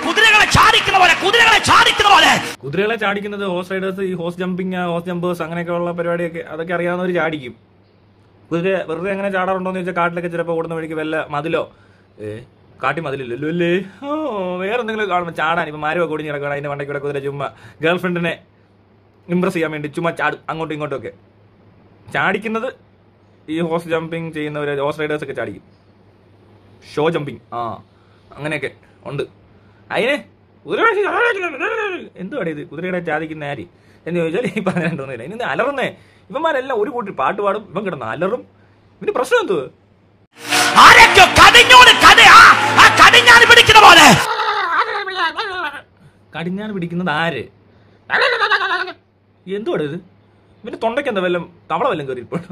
കുതിരകളെ ചാടിക്കുന്ന പോലെ കുതിരകളെ ചാടിക്കുന്ന പോലെ കുതിരകളെ ചാടിക്കുന്നത് ഹോസ് റൈഡേഴ്സ് ഈ ഹോസ് ജമ്പിങ് ഹോസ് ജമ്പേഴ്സ് അങ്ങനെയൊക്കെ ഉള്ള പരിപാടിയൊക്കെ അതൊക്കെ അറിയാവുന്നവർ ചാടിക്കും കുതിര വെറുതെ അങ്ങനെ ചാടാറുണ്ടോന്ന് ചോദിച്ചാൽ കാട്ടിലൊക്കെ ചിലപ്പോൾ ഓടുന്ന വഴിക്ക് വല്ല മതിലോ ഏ കാട്ടി മതിലില്ലല്ലോ അല്ലേ ഓ വേറെ എന്തെങ്കിലും കാണുമ്പോൾ ചാടാൻ ഇപ്പം മാരുവ കൂടി കിടക്കണം അതിന്റെ വണ്ടയ്ക്കൂടെ കുതിര ചുമ്മാ ഗേൾ ഫ്രണ്ടിനെ ഇമ്പ്രസ് ചെയ്യാൻ വേണ്ടി ചുമ്മാ ചാടും അങ്ങോട്ടും ഇങ്ങോട്ടും ഒക്കെ ചാടിക്കുന്നത് ഈ ഹോസ് ജമ്പിങ് ചെയ്യുന്നവർ ഹോസ് റൈഡേഴ്സ് ഒക്കെ ചാടിക്കും ഷോ ജമ്പിങ് ആ അങ്ങനെയൊക്കെ ഉണ്ട് അതിന് കുതിര എന്തുവാണ് ഇത് കുതിരയുടെ ചാദിക്കുന്ന ആര് എന്ന് ചോദിച്ചാൽ ഈ പറഞ്ഞ രണ്ടൊന്നുമില്ല ഇനി അലറുന്നേ ഇവന്മാരെല്ലാം ഒരു കൂട്ടി പാട്ട് പാടും ഇവൻ കിടന്ന് അലറും ഇവന് പ്രശ്നം എന്തുവാ ആരൊക്കെ കടിഞ്ഞോട് കട ആ ആ കടിഞ്ഞാൻ പിടിക്കുന്ന പോലെ കടിഞ്ഞാൻ പിടിക്കുന്നത് ആര് എന്തുവാണ് ഇത് ഇവന്റെ തൊണ്ടയ്ക്ക് എന്താ വല്ലതും തവള വല്ലതും കയറി ഇപ്പോൾ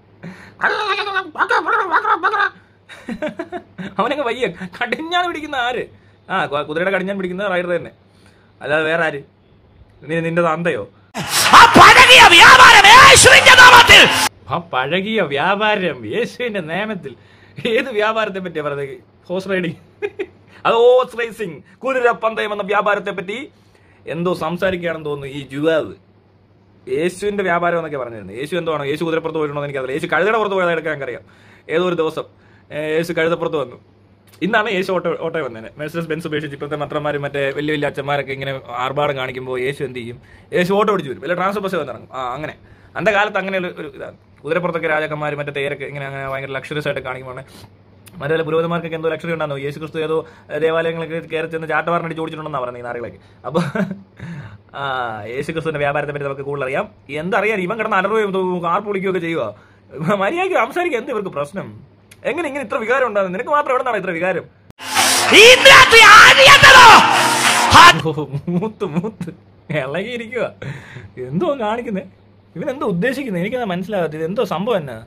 അവനൊക്കെ വയ്യ കടിഞ്ഞാൻ പിടിക്കുന്ന ആര് ആ കു- കുതിരയുടെ കടിഞ്ഞാൻ പിടിക്കുന്ന റൈഡർ തന്നെ അല്ലാതെ വേറെ ആര് നീ നിന്റെ തന്തയോ ആ പഴകിയ വ്യാപാരം യേശുവിന്റെ നാമത്തിൽ ആ പഴകിയ വ്യാപാരം യേശുവിന്റെ നിയമത്തിൽ ഏത് വ്യാപാരത്തെ പറ്റിയാ പറഞ്ഞത് ഹോസ് റൈഡിങ് അത് ഹോസ് റേസിംഗ് കുതിരപ്പന്തയം എന്ന വ്യാപാരത്തെ പറ്റി എന്തോ സംസാരിക്കുകയാണെന്ന് തോന്നുന്നു ഈ ജുവാവ് യേശുവിന്റെ വ്യാപാരം എന്നൊക്കെ പറഞ്ഞിരുന്നു യേശു എന്തുവാണോ യേശു കുതിരപ്പുറത്ത് പോയിട്ടുണ്ടോ എന്ന് എനിക്കറിയില്ല യേശു കഴുതയുടെ പുറത്ത് പോയതായിട്ട് എനിക്കറിയാം ഏതോ ഒരു ദിവസം ഏ, യേശു കഴുതപ്പുറത്ത് വന്നു ഇന്നാണ് യേശു ഓട്ടോ ഓട്ടോ വന്നേനെ മെഴ്സസ് ബെൻസ് ഉപേക്ഷിച്ച് ഇപ്പോഴത്തെ മത്രന്മാരും മറ്റേ വലിയ വലിയ അച്ഛന്മാരൊക്കെ ഇങ്ങനെ ആർഭാടം കാണിക്കുമ്പോൾ യേശു എന്ത് ചെയ്യും യേശു ഓട്ടോ ഓടിച്ചു വരും വലിയ ട്രാൻസ്ഫർ ബസ് വന്നിറങ്ങും ആ അങ്ങനെ അന്റെ കാലത്ത് അങ്ങനെ ഒരു ഒരു ഇതാണ് കുതിരപ്പുറത്തൊക്കെ രാജാക്കന്മാർ മറ്റേ തേരൊക്കെ ഇങ്ങനെ അങ്ങനെ ഭയങ്കര ലക്ഷറീസ് ആയിട്ട് കാണിക്കുമ്പോൾ മറ്റേ വല്ല പുരോഹിതന്മാർക്കൊക്കെ എന്തോ ലക്ഷറി ഉണ്ടാകുന്നു യേശു ക്രിസ്തു ഏതോ ദേവാലയങ്ങളൊക്കെ കയറി ചെന്ന് ചാട്ടവാറിനടി ചോദിച്ചിട്ടുണ്ടെന്നാണ് പറഞ്ഞത് ഈ നാറുകളൊക്കെ അപ്പൊ ആ യേശു ക്രിസ്തുവിന്റെ വ്യാപാരത്തെ പറ്റി നമുക്ക് കൂടുതൽ അറിയാം എന്തറിയാൻ ഇവൻ കിടന്ന് അലറുകയും കാർ പൊളിക്കുകയൊക്കെ ചെയ്യുക മര്യാദയ്ക്ക് സംസാരിക്കുക എന്ത് ഇവർക്ക് പ്രശ്നം എങ്ങനെ ഇങ്ങനെ ഇത്ര വികാരം ഉണ്ടാകുന്നത് നിനക്ക് മാത്രം എവിടെ നിന്നാണ് ഇത്ര വികാരം ഇന്ന് രാത്രി ആര്യേണ്ടതോ ഓ, മൂത്ത് മൂത്ത് ഇളകിയിരിക്കുക എന്തോ കാണിക്കുന്നേ ഇവൻ എന്തോ ഉദ്ദേശിക്കുന്നത് എനിക്കത് മനസ്സിലാകത്തില്ല ഇത് എന്തോ സംഭവം എന്നാ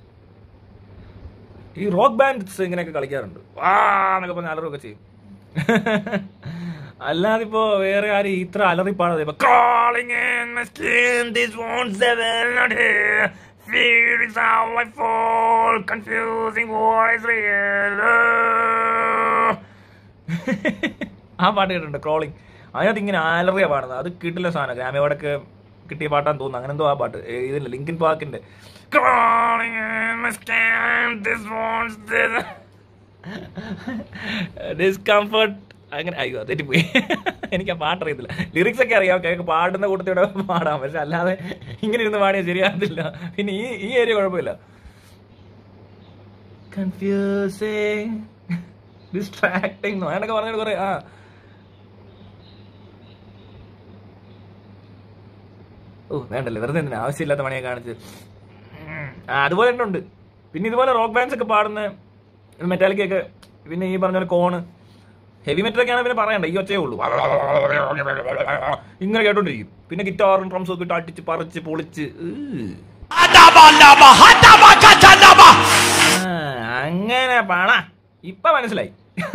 ഈ റോക്ക് ബാൻഡ്സ് ഇങ്ങനെയൊക്കെ കളിക്കാറുണ്ട് ആ എന്നൊക്കെ പറഞ്ഞ അലറൊക്കെ ചെയ്യും അല്ലാതെ ഇപ്പോ വേറെ ആരും ഇത്ര അലറിപ്പാടാതെ ഇപ്പൊ crawling in my skin, this won't seven not here. Fear is how I fall, confusing what is real. ആ പാട്ട് കേട്ടിട്ടുണ്ട് ക്രോളിംഗ് അതിനകത്ത് ഇങ്ങനെ അലറിയ പാടുന്നത് അത് കിട്ടില്ല സാധനം ഗ്രാമയോടൊക്കെ കിട്ടിയ പാട്ടാന്ന് തോന്നുന്നു അങ്ങനെ എന്തോ ആ പാട്ട് ഏ, ഇതില്ല ലിങ്കിൻ പാർക്കിന്റെ Crawling in my skin, this won't this- discomfort അങ്ങനെ അയ്യോ തെറ്റിപ്പോയി എനിക്ക് ആ പാട്ട് അറിയത്തില്ല ലിറിക്സ് ഒക്കെ അറിയാം കേക്ക് പാടുന്ന കൂട്ടത്തിലൂടെ പാടാം പക്ഷെ അല്ലാതെ ഇങ്ങനെ ഇരുന്ന് പാടിയാൽ ശരിയാകത്തില്ല പിന്നെ ഈ ഈ ഏരിയ കുഴപ്പമില്ല കൺഫ്യൂസിങ് ഡിസ്ട്രാക്ടിങ് അങ്ങനെയൊക്കെ പറഞ്ഞിട്ട് കുറെ ആ ഓ വേണ്ടല്ലേ വെറുതെ എന്തിനാ ആവശ്യമില്ലാത്ത പണിയെ കാണിച്ച് ഉം. ആ അതുപോലെ തന്നെ ഉണ്ട് പിന്നെ ഇതുപോലെ റോക്ക് ബാൻഡ്സ് ഒക്കെ പാടുന്ന മെറ്റാലിക്കൊക്കെ പിന്നെ ഈ പറഞ്ഞ പോലെ കോണ് ഹെവി മെറ്റലൊക്കെ ആണെങ്കിൽ പിന്നെ പറയണ്ട ഈ ഒച്ചയേ ഉള്ളൂ ഇങ്ങനെ കേട്ടോണ്ടിരിക്കും പിന്നെ ഗിറ്റാറും ഡ്രംസും ഒക്കെ ഇട്ട് അടിച്ച് പറിച്ച് പൊളിച്ച് ഏഹ്. ഹദബലബ, ഹദബകചലബ. ആ, അങ്ങനെ പാണ ഇപ്പൊ മനസ്സിലായി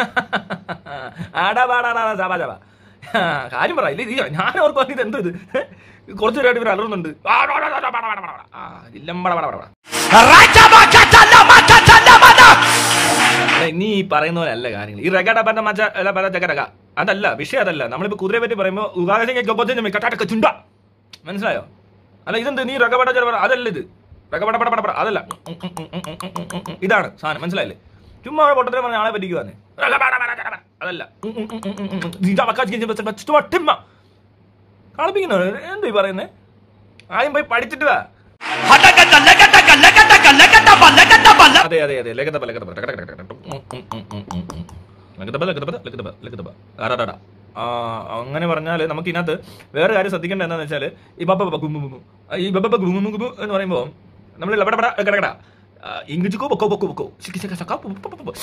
ആടാ പാടാ ചാബാ ചാബാ ആ, കാര്യം പറ ഇല്ല ഇത് ഞാൻ ഓർക്കും ഇത് എന്ത് ഇത് കുറച്ചു നേരമായിട്ട് ഇവർ അലറുന്നുണ്ട് ആ, പാടാ, പാടാ, പാടാ, പാടാ, പാടാ, പാടാ. ആ, ഇല്ലം, പാടാ, പാടാ, പാടാ. റജബകചലബകചലബദ. അല്ല, നീ ഈ പറയുന്ന പോലെ അല്ല കാര്യങ്ങൾ ഈ റഗട പന്ന മച്ച അല്ല പല ചകരക അതല്ല വിഷയം അതല്ല നമ്മളിപ്പോ കുതിരയെ പറ്റി പറയുമ്പോ ഉഗാസിംഗ് ചുണ്ട മനസ്സിലായോ അല്ല ഇതെന്ത് നീ റഗപട ചെറുപട അതല്ല ഇത് റഗപട പട പട പട അതല്ല ഉം, ഉം, ഉം, ഉം, ഉം, ഉം, ഉം, ഉം. ഇതാണ് സാധനം മനസ്സിലായില്ലേ ചുമ്മാ അവിടെ പൊട്ടത്തിനെ പറഞ്ഞ ആളെ പറ്റിക്കുവാന്ന് റഗപട പട ചകരക. അതല്ല ഉം, ഉം, ഉം, ഉം, ഉം, ഉം. ഇതാ മക്കാ ചിക്കിൻ ചിമ്പ ചിമ്പ ചുമ്മാ ടിമ്മ. കളിപ്പിക്കുന്നോ എന്ത് ഈ പറയുന്നേ ആദ്യം പോയി പഠിച്ചിട്ട് വാ ഹടകത, ലഗതക, ലഗതക, ലഗതബ, ലഗതബ, ല- അതെ അതെ അതെ ലഗതബ ലഗതബ ടക ടക ടക ടക ടക. ഉം, ഉം, ഉം, ഉം, ഉം, ഉം. ലഗതബ ലഗതബ ലഗതബ ലഗതബ അടടട. ആ അങ്ങനെ പറഞ്ഞാൽ നമുക്ക് ഇതിനകത്ത് വേറെ കാര്യം ശ്രദ്ധിക്കേണ്ടത് എന്താണെന്ന് വെച്ചാൽ ഈ ബബ ബബ ഗുമു ഗുമു ഈ ബബ ബബ ഗുമു ഗുമു എന്ന് പറയുമ്പോൾ നമ്മൾ ലബടപട കടകട ഇംഗ്ലീഷ് ബൊക്കോ ബൊക്കോ ബൊക്കോ ചിക്കി ചക്ക ചക്ക പു, പു, പു, പു.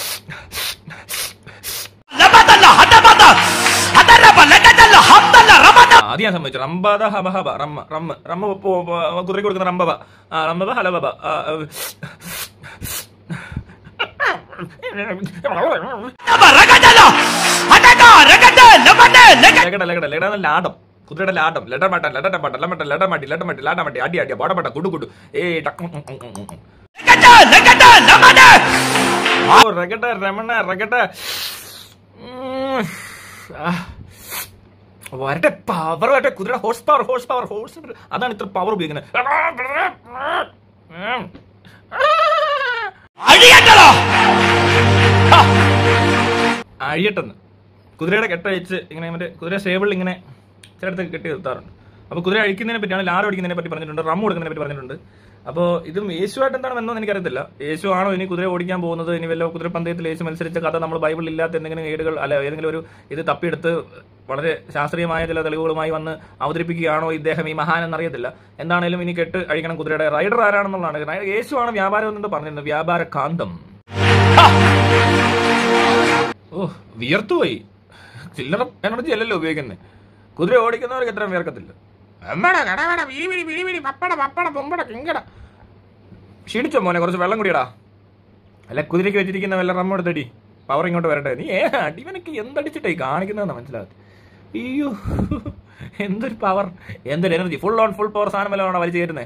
ലബദല, ഹദബദ. ഹദരബ, ലഗദല, ഹബ്ദല, റബദ. ആ, അത് ഞാൻ സമ്മതിച്ചു റംബാദ ഹബ ഹബ റമ്മ റമ്മ റമ്മ പോ- പോ- കുതിരയ്ക്ക് കൊടുക്കുന്ന റംബബ ആ റംബബ ഹലബബ ആ, ആ. ഹദബ, റഗദല. ഹദഗ, രഗദ, ലബദ, ലഗ. ലഗട ലഗട ലഗട എന്ന ലാടം കുതിരയുടെ ലാടം ലഡമട്ട ലഡമട്ട ലമട്ട ലഡമട്ടി ലഡമട്ടി ലാഡമട്ടി അടി അടി ബോടമട്ട കുടു കുടു ഏ ടക്ക് ഉം, ഉം, ഉം, ഉം, ഉം. ലഗദ, ലഗദ, ലബദ. ഓ റഗട രമണ റഗട ഉം. ആ. വരട്ടെ പവർ വരട്ടെ കുതിരയുടെ horse power horse power horse അതാണ് ഇത്ര പവർ ഉപയോഗിക്കുന്നത് അഴിയണ്ടല്ലോ അഴിയട്ടെന്ന് കുതിരയുടെ കെട്ടഴിച്ച് ഇങ്ങനെ മറ്റേ കുതിര സേബിളിൽ ഇങ്ങനെ ചിലടത്ത് കെട്ടി നിർത്താറുണ്ട് അപ്പോൾ കുതിര അഴിക്കുന്നതിനെ പറ്റിയാണ് ലാറ് അടിക്കുന്നതിനെ പറ്റി പറഞ്ഞിട്ടുണ്ട് റമ്മ് കൊടുക്കുന്നതിനെ പറ്റി പറഞ്ഞിട്ടുണ്ട് അപ്പോൾ ഇതും യേശുവായിട്ട് എന്താണ് ബന്ധമെന്ന് എനിക്കറിയത്തില്ല യേശു ആണോ ഇനി കുതിര ഓടിക്കാൻ പോകുന്നത് ഇനി വല്ല കുതിര പന്തയത്തിൽ യേശു മത്സരിച്ച കഥ നമ്മൾ ബൈബിളിൽ ഇല്ലാത്ത എന്തെങ്കിലും ഏടുകൾ അല്ല ഏതെങ്കിലും ഒരു ഇത് തപ്പിയെടുത്ത് വളരെ ശാസ്ത്രീയമായ ചില തെളിവുകളുമായി വന്ന് അവതരിപ്പിക്കുകയാണോ ഇദ്ദേഹം ഈ മഹാൻ എന്നറിയത്തില്ല എന്താണേലും ഇനി കെട്ട് അഴിക്കണം കുതിരയുടെ റൈഡർ ആരാണെന്നുള്ളതാണ് യേശു ആണ് വ്യാപാരം എന്നത് പറഞ്ഞിട്ടുണ്ട് വ്യാപാര കാന്തം ഓ വിയർത്തുപോയി ചില്ലറ എനർജി അല്ലല്ലോ ഉപയോഗിക്കുന്നത് കുതിര ഓടിക്കുന്നവർക്ക് എത്ര വിയർക്കത്തില്ല അമ്മട കടവട വിരി വിരി വിരി വിരി പപ്പട പപ്പട പൊമ്പട കിങ്കട ക്ഷീണിച്ചോ മോനെ കുറച്ച് വെള്ളം കുടിയടാ അല്ല കുതിരയ്ക്ക് വെച്ചിരിക്കുന്ന വല്ല റമ്മ എടുത്തടി പവർ ഇങ്ങോട്ട് വരട്ടെ നീ ഏ അടിവനക്ക് എന്തടിച്ചിട്ടേ കാണിക്കുന്നതെന്ന് മനസ്സിലാകത്ത് അയ്യോ എന്തൊരു പവർ എന്തൊരു energy full on full power സാധനം വല്ലതാണ് വലിച്ചു കയറ്റുന്നത്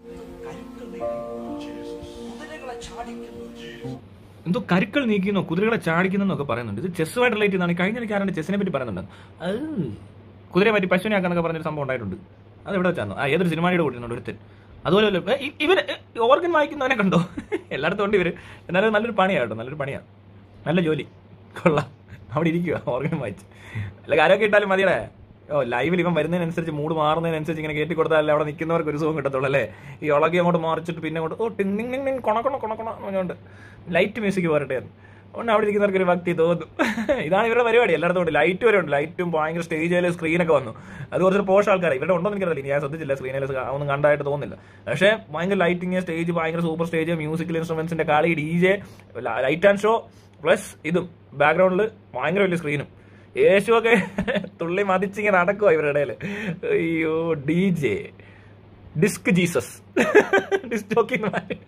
എന്തോ കരുക്കൾ നീക്കുന്നു കുതിരകളെ ചാടിക്കുന്നൊക്കെ പറയുന്നുണ്ട് ഇത് ചെസ്സുമായിട്ട് റിലേറ്റ് ചെയ്യുന്നതാണ് ഈ കഴിഞ്ഞ ഇടയ്ക്ക് ആരാണ്ട് ചെസ്സിനെ പറ്റി പറയുന്നുണ്ട് അത് കുതിരയെ പറ്റി പശുവിനെ ആക്കാന്നൊക്കെ പറഞ്ഞൊരു സംഭവം ഉണ്ടായിട്ടുണ്ട് അത് എവിടെ വെച്ചാണ് ആ ഏതൊരു സിനിമയുടെ കൂട്ടുന്നുണ്ട് ഒരുത്തൻ അതുപോലെ വല്ല- ഏ, ഇ- ഇവര് ഓർഗൻ വായിക്കുന്നവനെ കണ്ടോ എല്ലായിടത്തും ഉണ്ട് ഇവര് എന്നാലും നല്ലൊരു പണിയാണ് കേട്ടോ നല്ലൊരു പണിയാണ് നല്ല ജോലി കൊള്ളാം അവിടെ ഇരിക്കുക ഓർഗൻ വായിച്ച് അല്ല കാര്യമൊക്കെ ഇട്ടാലും മതിയടേ ഓ ലൈവിൽ ഇവൻ വരുന്നതിനനുസരിച്ച് മൂഡ് മാറുന്നതിനനുസരിച്ച് ഇങ്ങനെ കയറ്റി കൊടുത്താലേ അവിടെ നിൽക്കുന്നവർക്ക് ഒരു സുഖം കിട്ടത്തുള്ളൂ അല്ലേ ഈ ഇളകി അങ്ങോട്ട് മറിച്ചിട്ട് പിന്നെ അങ്ങോട്ട് ഓ ടിങ് ടിങ് ടിങ് ടിങ് കൊണക്കൊണ കൊണക്കൊണ പറഞ്ഞുകൊണ്ട് ലൈറ്റ് മ്യൂസിക് പോരട്ടെ എന്ന്. അതുകൊണ്ട് അവിടെ ഇരിക്കുന്നവർക്ക് ഒരു ഭക്തി തോന്നും ഇതാണ് ഇവരുടെ പരിപാടി എല്ലായിടത്തും ഉണ്ട് ലൈറ്റ് വരെ ഉണ്ട് ലൈറ്റും ഭയങ്കര സ്റ്റേജിൽ സ്ക്രീനൊക്കെ വന്നു അത് കുറച്ച് പോഷ ആൾക്കാർ ഇവരുടെ ഉണ്ടോ എന്ന് എനിക്കറിയില്ല ഞാൻ ശ്രദ്ധിച്ചില്ല സ്ക്രീനിൽ ഒന്നും കണ്ടായിട്ട് തോന്നുന്നില്ല പക്ഷേ ഭയങ്കര ലൈറ്റിങ് സ്റ്റേജ് ഭയങ്കര സൂപ്പർ സ്റ്റേജ് മ്യൂസിക്കൽ ഇൻസ്ട്രുമെന്റ്സിന്റെ കളി D J light and show plus ഇതും ബാക്ക്ഗ്രൗണ്ടിൽ ഭയങ്കര വലിയ സ്ക്രീനും യേശുവൊക്കെ തുള്ളി മതിച്ചിങ്ങനെ നടക്കുവാ ഇവരുടെ ഇടയിൽ അയ്യോ D J disc Jesus disc ജോക്കിമാര്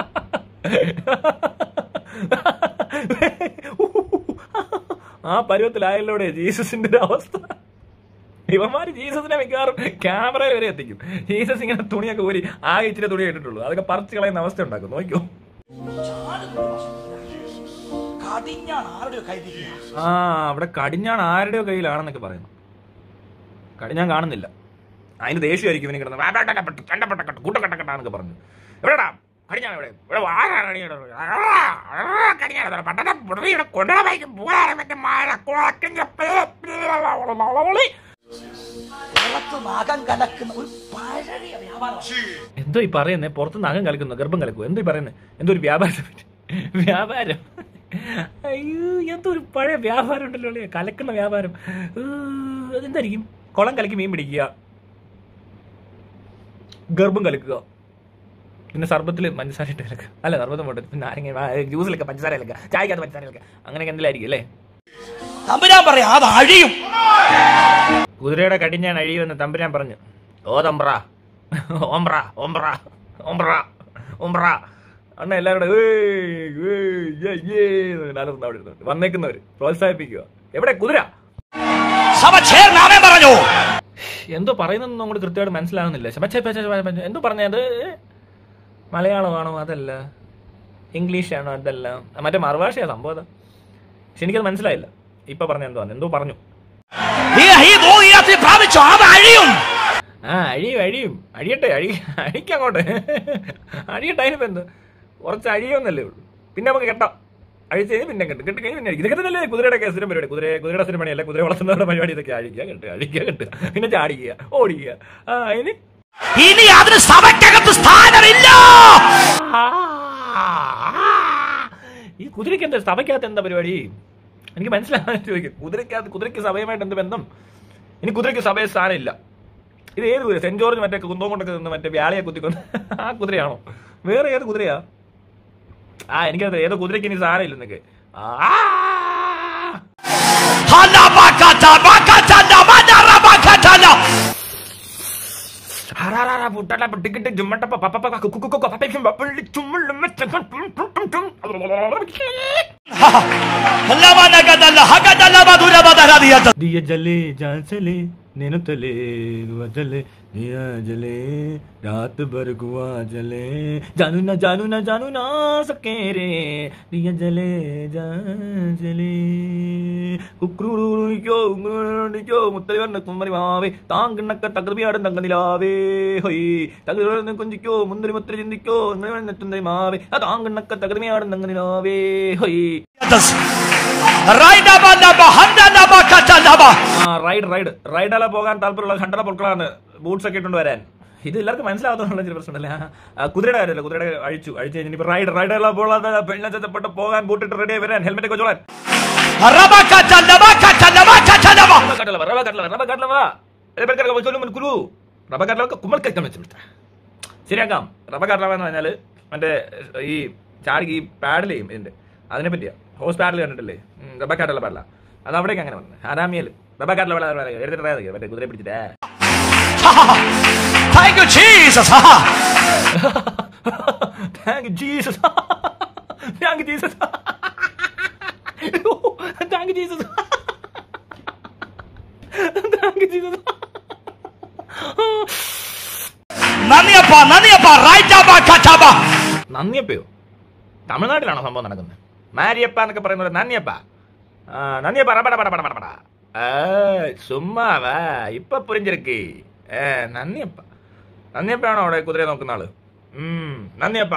ആ പരുവത്തിലായല്ലോടെ ജീസസിന്റെ ഒരു അവസ്ഥ ഇവന്മാര് ജീസസിനെ മിക്കവാറും ക്യാമറയിൽ വരെ എത്തിക്കും ജീസസ് ഇങ്ങനെ തുണിയൊക്കെ ഊരി ആ ഇച്ചിരി തുണി ഇട്ടിട്ടുള്ളൂ അതൊക്കെ പറിച്ച് കളയുന്ന അവസ്ഥ ഉണ്ടാക്കും നോക്കിയോ കടിഞ്ഞാണ് ആരുടെ കയ്യിലിരിക്കുക ആ അവിടെ കടിഞ്ഞാൺ ആരുടെയോ കയ്യിലാണെന്നൊക്കെ പറയുന്നു കടിഞ്ഞാൻ കാണുന്നില്ല അതിന് ദേഷ്യമായിരിക്കും ഇവന് കിടന്ന് വാടാടാടാ കണ്ടപ്പെട്ട കൂട്ടക്കട്ടക്കട്ടാന്നൊക്കെ പറഞ്ഞു എവിടെടാ കടിഞ്ഞാൻ എവിടെ ഇവിടെ ആരാണ് കടിഞ്ഞാൻ ഇടുന്നത്? ആ, ആ, കടിഞ്ഞാൻ ഇടുന്നത്. പട്ടണ പുറകിവിടെ കൊണ്ടുപോയി പോകാൻ മറ്റേ മഴ കുളക്കിന്റെ പുറത്ത് നഖം കലക്കുന്ന ഒരു പഴയ വ്യാപാരം എന്തോ ഈ പറയുന്നേ പുറത്ത് നഖം കലക്കുന്നു ഗർഭം കലക്കും എന്തോ ഈ പറയുന്നേ എന്തോ ഒരു വ്യാപാരത്തെ പറ്റി വ്യാപാരം അയ്യോ എന്തോ ഒരു പഴയ വ്യാപാരം ഉണ്ടല്ലോ അല്ലേ കലക്കുന്ന വ്യാപാരം ഏ, അതെന്തായിരിക്കും കുളം കലക്കി മീൻ പിടിക്കുക ഗർഭം കലക്കുക പിന്നെ സർബത്തിൽ പഞ്ചസാര ഇട്ട് കലക്കുക അല്ല സർബത്ത് പോട്ടെ പിന്നെ നാരങ്ങ ആ, ജ്യൂസിലൊക്കെ പഞ്ചസാര കലക്കുക ചായക്കകത്ത് പഞ്ചസാര കലക്കുക അങ്ങനെയൊക്കെ എന്തെങ്കിലും ആയിരിക്കും അല്ലേ തമ്പുരാൻ പറയാം അത് അഴിയും കുതിരയുടെ കടിഞ്ഞാൻ അഴിയുമെന്ന് തമ്പുരാൻ പറഞ്ഞു ഓ തമ്പ്ര ഓമ്പ്ര ഓമ്പ്ര ഓമ്പ്ര ഓമ്പ്ര അണ്ണ എല്ലാവരുടെ വന്നേക്കുന്നവര് പ്രോത്സാഹിപ്പിക്കുക എവിടെ കുതിര സഭ ചേർന്നാമേ പറഞ്ഞു എന്തോ പറയുന്നതൊന്നും അങ്ങോട്ട് കൃത്യമായിട്ട് മനസ്സിലാകുന്നില്ല ശബ- ഛെ, ഛെ, ഛെ, ഛെ, ഛെ. എന്തോ പറഞ്ഞത് മലയാളമാണോ അതല്ല ഇംഗ്ലീഷ് ആണോ അതല്ല മറ്റേ മറുഭാഷയാ സംഭവം അതാ. പക്ഷെ എനിക്കത് മനസ്സിലായില്ല ഇപ്പൊ പറഞ്ഞ എന്തോ എന്തോ പറഞ്ഞു ഈ ഈ ഭൂമിയിനത്തിൽ പ്രാപിച്ചു അത് അഴിയും ആ അഴിയും അഴിയും അഴിയട്ടെ അഴി അഴിക്കങ്ങോട്ടെ അഴിയട്ടെ അതിനിപ്പോ എന്ത് കുറച്ച് അഴിയൊന്നല്ലേ ഉള്ളൂ പിന്നെ നമുക്ക് കെട്ടാം അഴിച്ച് കഴിഞ്ഞ് പിന്നെ കെട്ടും കെട്ടി കഴിഞ്ഞ് പിന്നെ അഴിക്കും ഇതൊക്കെ തന്നെയല്ലേ കുതിരയുടെ കേസിനും പരിപാടി കുതിര കുതിരയുടെ സ്ഥിരം പണിയല്ല കുതിര വളർത്തുന്നവരുടെ പരിപാടി ഇതൊക്കെ അഴിക്കുക കെട്ടുക അഴിക്കുക കെട്ടുക പിന്നെ ചാടിക്കുക ഓടിക്കുക ആ അതിന് ഇനി അതിന് സഭയ്ക്കകത്ത് സ്ഥാനമില്ല ഈ കുതിരയ്ക്ക് എന്താ സഭയ്ക്കകത്ത് എന്താ പരിപാടി എനിക്ക് മനസ്സിലാകാൻ ചോദിക്കും കുതിരയ്ക്കകത്ത് കുതിരയ്ക്ക് സഭയുമായിട്ട് എന്ത് ബന്ധം ഇനി കുതിരയ്ക്ക് സഭയിൽ സ്ഥാനമില്ല ഇത് ഏത് കുതിര സെന്റ് ജോർജ് മറ്റേ കുന്തം കൊണ്ടൊക്കെ നിന്ന് മറ്റേ വ്യാളയെ കുത്തിക്കൊണ്ട് ആ കുതിരയാണോ വേറെ ഏത് കുതിരയാ ആ എനിക്കത് ഏതോ കുതിരയ്ക്ക് ഇനി സ്ഥാനം ഇല്ലെന്നൊക്കെ ആ ഹലബകത ബകതന മദറബകതന. ഹറാറാ പുട്ടട പുട്ടിക്കിട്ട് ജുമ്മട്ടപ്പ പപ്പപ്പ കുക്കുക്കുക്കു പപ്പയ്ക്കും പപ്പള്ളി ചുമ്മുള്ളും മെച്ചക്കും ടും ടും ടും ടും. दिया जले जान चले నేను తలే వదలే दिया जले रात भर गुआ जले जानू ना जानू ना जानू ना सके रे दिया जले जान जले കുക്രൂണിക്കോ ഉക്രൂണിക്കോ മുത്തലി വന്ന കുമ്മരി മാവേ താങ്കിണ്ണക്ക തകർമിയാടും തങ്കനിലാവേ ഹൊയ് തകർന്ന് കുഞ്ചിക്കോ മുന്തിരി മുത്തിരി ചിന്തിക്കോ നെത്തുന്നരി മാവേ ആ താങ്കിണ്ണക്ക തകർമിയാടും തങ്കനിലാവേ ഹൊയ് ആ റൈഡ് റൈഡ് റൈഡല പോകാൻ താല്പര്യമുള്ള ഖണ്ഡന പൊക്കളാണ് ബൂട്ട്സ് ഒക്കെ ഇട്ടുകൊണ്ട് വരാൻ ഇത് എല്ലാവർക്കും മനസ്സിലാവുന്നുള്ള ചില പ്രശ്നമല്ലേ ആ, കുതിരയുടെ കാര്യമല്ല കുതിരയുടെ അഴിച്ചു അഴിച്ചു കഴിഞ്ഞ് ഇപ്പൊ റൈഡ് റൈഡല പോകാതെ പെണ്ണച്ചപ്പെട്ട പോകാൻ ബൂട്ടിട്ട് റെഡി ആയി വരാൻ ഹെൽമെറ്റ് ഒക്കെ ചോളാൻ റബ്ബർ കാട്ടില, റബ്ബർ കാട്ടില, റബ്ബർ കാട്ടില വാ. ഏ, പെരക്കരക്ക് പോയി ചൊല്ലും കുരു. റബ്ബർ കാട്ടിലൊക്കെ കുമ്മൽക്കൈക്കം വെച്ച് വിളിച്ച. ശരിയാക്കാം റബ്ബർ കാട്ടില എന്ന് പറഞ്ഞാല് മറ്റേ ഈ ചാടി ഈ പാഡൽ ചെയ്യും ഇതിന്റെ അതിനെ പറ്റിയാ ഹോസ് പാഡൽ കണ്ടിട്ടില്ലേ ഉം, റബ്ബർ കാട്ടില പാടില്ല അത് അവിടേക്ക് അങ്ങനെ വന്നത് ആരാമിയൽ റബ്ബർ കാട്ടില പാടില്ല എടുത്തിട്ട് അറിയാതെ മറ്റേ കുതിരെ പിടിച്ചിട്ടേ Thank you, Jesus. Thank you Jesus thank you Jesus thank you Jesus thank you Jesus നന്ദിയപ്പ നന്ദിയപ്പ റൈറ്റാബ കച്ചാബ നന്ദിയപ്പയോ തമിഴ്നാട്ടിലാണോ സംഭവം നടക്കുന്നത് മാരിയപ്പ എന്നൊക്കെ പറയുന്ന പോലെ നന്ദിയപ്പ ആ, നന്ദിയപ്പ റബട പട പട പട പട ഏ, സുമ്മാവാ ഇപ്പൊ പുരിഞ്ചിருக்கு ഏ നന്ദിയപ്പ നന്ദിയപ്പയാണോ അവിടെ കുതിരയെ നോക്കുന്ന ആള് ഉം നന്ദിയപ്പ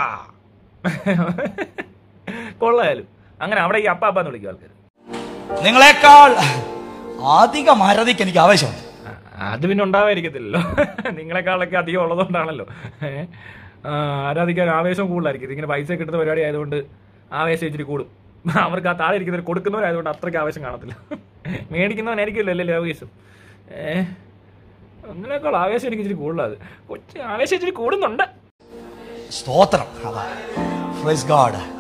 കൊള്ളായാലും അങ്ങനെ അവിടെ ഈ അപ്പാപ്പ എന്ന് വിളിക്കും ആൾക്കാർ നിങ്ങളെക്കാൾ അധികം ആരാധിക്ക് എനിക്ക് ആവശ്യമുണ്ട് അത് പിന്നെ ഉണ്ടാവാതിരിക്കത്തില്ലല്ലോ നിങ്ങളെക്കാളൊക്കെ അധികം ഉള്ളതുകൊണ്ടാണല്ലോ ഏ? ആ, ആരാധിക്കാൻ ആവേശം കൂടുതലായിരിക്കും ഇതിങ്ങനെ പൈസ കിട്ടുന്ന പരിപാടി ആയതുകൊണ്ട് ആവേശം ഇച്ചിരി കൂടും അവർക്ക് ആ താഴെ ഇരിക്കുന്നവർ കൊടുക്കുന്നവരായതുകൊണ്ട് അത്രയ്ക്ക് ആവേശം കാണത്തില്ല മേടിക്കുന്നവനായിരിക്കുമല്ലോ അല്ലേ ആവേശം ഏ അങ്ങനെയൊക്കെയുള്ള ആവേശം എനിക്ക് ഇച്ചിരി കൂടുതലത് കൊച്ചു ആവേശം ഇച്ചിരി കൂടുന്നുണ്ട് സ്തോത്രം അതാ പ്രൈസ് ഗാഡ്